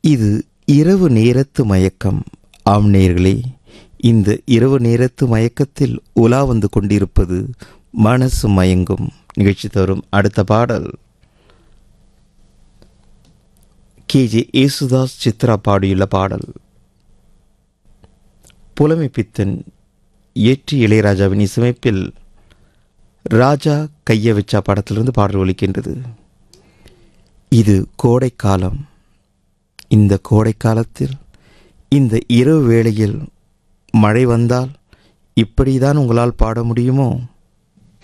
இது இரவு நேரத்து மயக்கம் ஆம் நேயர்களே இந்த இரவு நேரத்து மயக்கத்தில் உலா வந்து கொண்டிருப்பது மனசு மயங்கும் நிகழ்ச்சி தரும் அடுத்த பாடல் கேஜே ஏசுதாஸ் சித்ரா பாடியுள்ள பாடல் புலமை பித்தன் ஏற்றி இளையராஜாவின் இசையமைப்பில் ராஜா கைய வச்சா படத்திலிருந்து பாடல் ஒலிக்கின்றது இது கோடைக்காலம் இந்த கோடைக்காலத்தில் இந்த இரவு வேளையில் மழை வந்தால் இப்படிதான் உங்களால் பாட முடியுமோ